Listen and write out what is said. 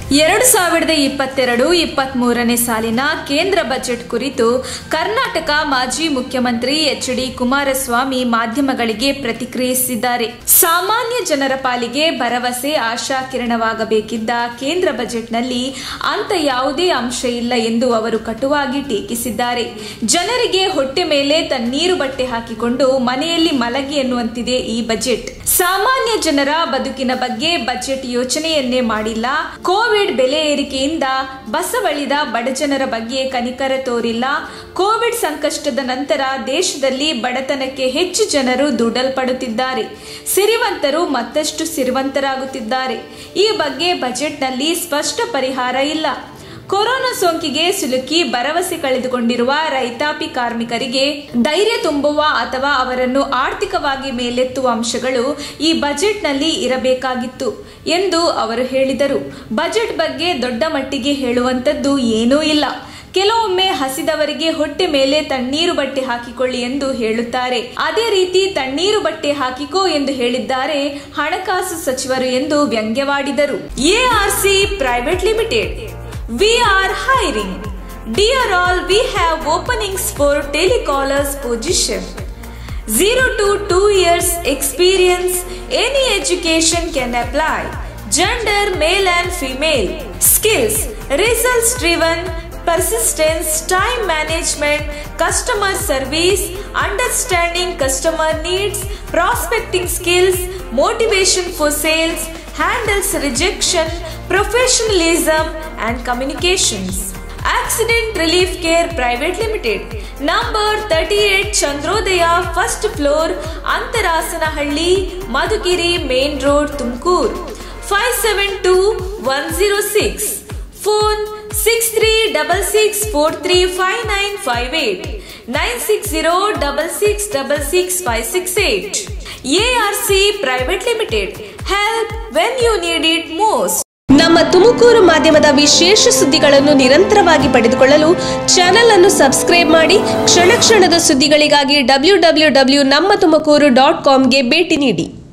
ಎರಡು ಸಾವಿರದ ಇಪ್ಪತ್ತೆರಡು ಇಪ್ಪತ್ತ್ ಮೂರನೇ ಸಾಲಿನ ಕೇಂದ್ರ ಬಜೆಟ್ ಕುರಿತು ಕರ್ನಾಟಕ ಮಾಜಿ ಮುಖ್ಯಮಂತ್ರಿ ಎಚ್ ಡಿ ಕುಮಾರಸ್ವಾಮಿ ಮಾಧ್ಯಮಗಳಿಗೆ ಪ್ರತಿಕ್ರಿಯಿಸಿದ್ದಾರೆ ಸಾಮಾನ್ಯ ಜನರ ಪಾಲಿಗೆ ಭರವಸೆ ಆಶಾ ಕಿರಣವಾಗಬೇಕಿದ್ದ ಕೇಂದ್ರ ಬಜೆಟ್ನಲ್ಲಿ ಅಂತ ಯಾವುದೇ ಅಂಶ ಇಲ್ಲ ಎಂದು ಅವರು ಕಟುವಾಗಿ ಟೀಕಿಸಿದ್ದಾರೆ ಜನರಿಗೆ ಹೊಟ್ಟೆ ಮೇಲೆ ತಣ್ಣೀರು ಬಟ್ಟೆ ಹಾಕಿಕೊಂಡು ಮನೆಯಲ್ಲಿ ಮಲಗಿ ಎನ್ನುವಂತಿದೆ ಈ ಬಜೆಟ್ ಸಾಮಾನ್ಯ ಜನರ ಬದುಕಿನ ಬಗ್ಗೆ ಬಜೆಟ್ ಯೋಚನೆಯನ್ನೇ ಮಾಡಿಲ್ಲ ಕೋವಿಡ್ ಬೆಲೆ ಏರಿಕೆಯಿಂದ ಬಸವಳಿದ ಬಡಜನರ ಬಗ್ಗೆ ಕನಿಕರ ತೋರಿಲ್ಲ ಕೋವಿಡ್ ಸಂಕಷ್ಟದ ನಂತರ ದೇಶದಲ್ಲಿ ಬಡತನಕ್ಕೆ ಹೆಚ್ಚು ಜನರು ದುಡ್ಡಲ್ಪಡುತ್ತಿದ್ದಾರೆ ಸಿರಿವಂತರು ಮತ್ತಷ್ಟು ಸಿರಿವಂತರಾಗುತ್ತಿದ್ದಾರೆ ಈ ಬಗ್ಗೆ ಬಜೆಟ್ನಲ್ಲಿ ಸ್ಪಷ್ಟ ಪರಿಹಾರ ಇಲ್ಲ ಕೊರೋನಾ ಸೋಂಕಿಗೆ ಸಿಲುಕಿ ಭರವಸೆ ಕಳೆದುಕೊಂಡಿರುವ ರೈತಾಪಿ ಕಾರ್ಮಿಕರಿಗೆ ಧೈರ್ಯ ತುಂಬುವ ಅಥವಾ ಅವರನ್ನು ಆರ್ಥಿಕವಾಗಿ ಮೇಲೆತ್ತುವ ಅಂಶಗಳು ಈ ಬಜೆಟ್ನಲ್ಲಿ ಇರಬೇಕಾಗಿತ್ತು ಎಂದು ಅವರು ಹೇಳಿದರು ಬಜೆಟ್ ಬಗ್ಗೆ ದೊಡ್ಡ ಮಟ್ಟಿಗೆ ಹೇಳುವಂತದ್ದು ಏನೂ ಇಲ್ಲ ಕೆಲವೊಮ್ಮೆ ಹಸಿದವರಿಗೆ ಹೊಟ್ಟೆ ಮೇಲೆ ತಣ್ಣೀರು ಬಟ್ಟೆ ಹಾಕಿಕೊಳ್ಳಿ ಎಂದು ಹೇಳುತ್ತಾರೆ ಅದೇ ರೀತಿ ತಣ್ಣೀರು ಬಟ್ಟೆ ಹಾಕಿಕೋ ಎಂದು ಹೇಳಿದ್ದಾರೆ ಹಣಕಾಸು ಸಚಿವರು ಎಂದು ವ್ಯಂಗ್ಯವಾಡಿದರು ARC private limited We are hiring. Dear all, we have openings for telecallers position. 0 to 2 years experience, any education can apply. Gender male and female. Skills results driven, persistence, time management, customer service, understanding customer needs, prospecting skills, motivation for sales, handles rejection, professionalism and communications. Accident Relief Care Private Limited, number 38 Chandrodaya, first floor, Antarasanahಳ್ಳಿ Madhugiri Main Road, Tumkur, 572106. Phone 6366435958 960666658. ARC Private Limited. Help when you need it most. ನಮ್ಮ ತುಮಕೂರು ಮಾಧ್ಯಮದ ವಿಶೇಷ ಸುದ್ದಿಗಳನ್ನು ನಿರಂತರವಾಗಿ ಪಡೆದುಕೊಳ್ಳಲು channel ಅನ್ನು subscribe ಮಾಡಿ ಕ್ಷಣ ಕ್ಷಣದ ಸುದ್ದಿಗಳಿಗಾಗಿ ಡಬ್ಲ್ಯೂ ಡಬ್ಲ್ಯೂ ಡಬ್ಲ್ಯೂ ನಮ್ಮ ತುಮಕೂರು ಡಾಟ್ ಕಾಮ್ಗೆ ಭೇಟಿ ನೀಡಿ